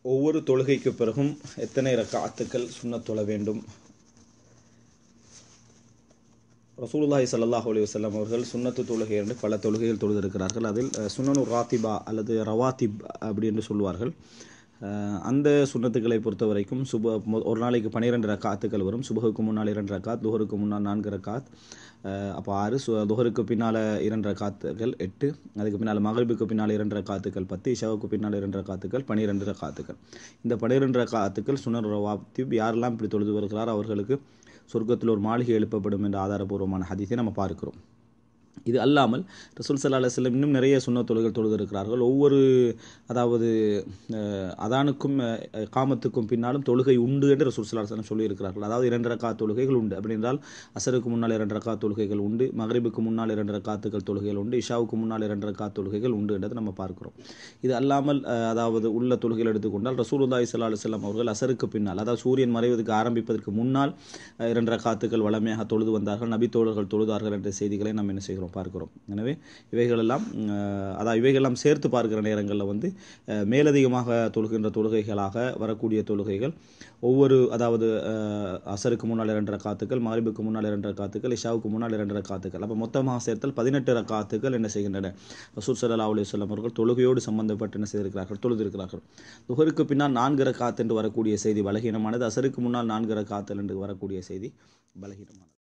ஒவ்வொரு தொழுகைக்கு பிறகும் எத்தனை ரக்காத்துக்கள் சுன்னத் தொழ வேண்டும் ரசூலுல்லாஹி ஸல்லல்லாஹு அலைஹி வஸல்லம் அவர்கள் சுன்னத்து தொழுகை என்று பல தொழுகைகள் தொழுதிருக்கிறார்கள் அதில் அஹ், சுனனு ராத்திபா அல்லது ரவாத்திப் அப்படி என்று சொல்வார்கள் அஹ், அந்த சுன்னத்துக்களை பொறுத்த வரைக்கும் சுப மொ- ஒரு நாளைக்கு பன்னிரெண்டு ரக்காத்துக்கள் வரும் சுபகுக்கு முன்னால் இரண்டு ரக்காத் துஹருக்கு முன்னால் நான்கு ரக்காத் அஹ், அப்போ ஆறு சு துஹருக்கு பின்னால் இரண்டு ரக்காத்துகள் எட்டு அதுக்கு பின்னால் மகரிபுக்கு பின்னால் இரண்டு ரக்காத்துக்கள் பத்து இஷாவுக்கு பின்னால் இரண்டு ரக்காத்துக்கள் பன்னிரெண்டு ரக்காத்துக்கள் இந்த பன்னிரெண்டு ரக்காத்துக்கள் சுனர் ரவாத்திப் யாரெல்லாம் இப்படி தொழுது வருகிறார் அவர்களுக்கு சொர்க்கத்தில் ஒரு மாளிகை எழுப்பப்படும் என்ற ஆதாரபூர்வமான ஹதீஸை நம்ம பார்க்கிறோம் இது அல்லாமல் ரசூல் சல்லா அலுவலம் இன்னும் நிறைய சுன்ன தொழுகள் தொழுதிருக்கிறார்கள் ஒவ்வொரு அதாவது அஹ், அதானுக்கும் அஹ், காமத்துக்கும் பின்னாலும் தொழுகை உண்டு என்று ரசூல் சல்லா அலுவலம் சொல்லியிருக்கிறார்கள் அதாவது இரண்டு ரக்கா தொழுகைகள் உண்டு அப்படி என்றால் அசருக்கு முன்னால் இரண்டு ரக்கா தொழுகைகள் உண்டு மகரிபுக்கு முன்னால் இரண்டு ரக்காத்துக்கள் தொழுகைகள் உண்டு இஷாவுக்கு முன்னால் இரண்டு ரக்கா தொழுகைகள் உண்டு என்றதை நம்ம பார்க்கிறோம் இது அல்லாமல் அஹ், அதாவது உள்ள தொழுகைகள் எடுத்துக்கொண்டால் ரசூலுல்லாஹி ஸல்லல்லாஹு அலைஹி வஸல்லம் அவர்கள் அசருக்கு பின்னால் அதாவது சூரியன் மறைவதற்கு ஆரம்பிப்பதற்கு முன்னால் அஹ், இரண்டு ரக்காத்துக்கள் வளமையாக தொழுது வந்தார்கள் நபி தோழர்கள் தொழுதார்கள் என்ற செய்திகளை நாம் என்ன செய்கிறோம் பார்க்கிறோம் எனவே இவைகளெல்லாம் அஹ், அதாவது இவைகளெல்லாம் சேர்த்து பார்க்கிற நேரங்களில் வந்து அஹ், மேலதிகமாக தொழுகின்ற தொழுகைகளாக வரக்கூடிய தொழுகைகள் ஒவ்வொரு அதாவது அஹ், அசருக்கு முன்னால் இரண்டு ரக்காத்துக்கள் மகரிபுக்கு முன்னால் இரண்டு ரக்காத்துக்கள் இஷாவுக்கு முன்னால் இரண்டு ரக்காத்துக்கள் அப்போ மொத்தமாக சேர்த்தால் பதினெட்டு ரக்காத்துக்கள் என்ன செய்கின்றன ரசூல் ஸல்லல்லாஹு அலைஹி வஸல்லம் அவர்கள் தொழுகையோடு சம்பந்தப்பட்டு என்ன செய்திருக்கிறார்கள் தொழுதிருக்கிறார்கள் துஹருக்கு பின்னால் நான்கு ரக்காத் என்று வரக்கூடிய செய்தி பலகீனமானது அசருக்கு முன்னால் நான்கு ரக்காத்தல் என்று வரக்கூடிய செய்தி பலகீனமானது